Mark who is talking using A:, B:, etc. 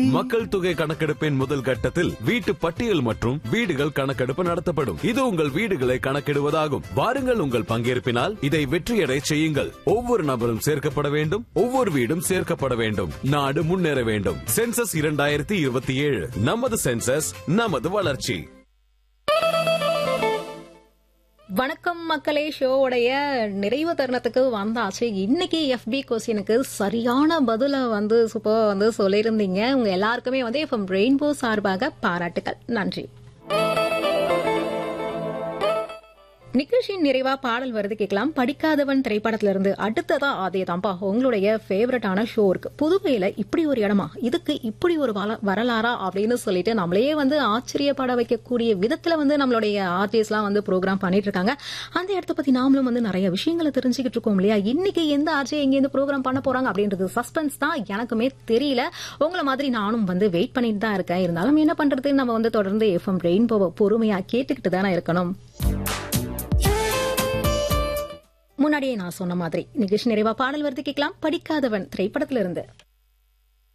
A: மக்கள் தொகை கணக்கெடுப்பின் முதல் கட்டத்தில் வீட்டு பட்டியல் மற்றும் வீடுகள் கணக்கெடுப்பு நடத்தப்படும் இது உங்கள் வீடுகளை கணக்கிடுவதாகும் வாருங்கள் உங்கள் பங்கேற்பினால் இதை வெற்றியடை செய்யுங்கள் ஒவ்வொரு நபரும் சேர்க்கப்பட வேண்டும் ஒவ்வொரு வீடும் சேர்க்கப்பட வேண்டும் நாடு முன்னேற வேண்டும் சென்சஸ் இரண்டாயிரத்தி இருபத்தி ஏழு நமது சென்சஸ் நமது வளர்ச்சி
B: வணக்கம் மக்களே ஷோவுடைய நிறைவு தருணத்துக்கு வந்தாச்சு இன்னைக்கு எஃபி கொஸ்டினுக்கு சரியான பதில வந்து சூப்பர் வந்து சொல்லியிருந்தீங்க உங்க எல்லாருக்குமே வந்து எஃப்எம் ரெயின்போ சார்பாக பாராட்டுகள் நன்றி நிகழ்ச்சியின் நிறைவா பாடல் வருது கேட்கலாம் படிக்காதவன் திரைப்படத்துல இருந்து அடுத்ததா அதே தான்ப்பா உங்களுடைய ஃபேவரட்டான ஷோ இருக்கு புதுவையில இப்படி ஒரு இடமா இதுக்கு இப்படி ஒரு வள- வரலாறா அப்படின்னு சொல்லிட்டு நம்மளே வந்து ஆச்சரியப்பட வைக்கக்கூடிய விதத்துல வந்து நம்மளுடைய ஆர்டிஸ்ட் எல்லாம் வந்து ப்ரோக்ராம் பண்ணிட்டு இருக்காங்க அந்த இடத்த பத்தி நாமளும் வந்து நிறைய விஷயங்களை தெரிஞ்சுக்கிட்டு இருக்கோம் இல்லையா இன்னைக்கு எந்த ஆர்ஜே எங்க இருந்து ப்ரோக்ராம் பண்ண போறாங்க அப்படின்றது சஸ்பென்ஸ் தான் எனக்குமே தெரியல உங்களை மாதிரி நானும் வந்து வெயிட் பண்ணிட்டு தான் இருக்கேன் இருந்தாலும் என்ன பண்றது நம்ம வந்து தொடர்ந்து எஃப்எம் ரெயின்போவை பொறுமையா கேட்டுக்கிட்டு தானே இருக்கணும் முன்னாடியே நான் சொன்ன மாதிரி நிகழ்ச்சி நிறைவா பாடல் வருது கேட்கலாம் படிக்காதவன் திரைப்படத்திலிருந்து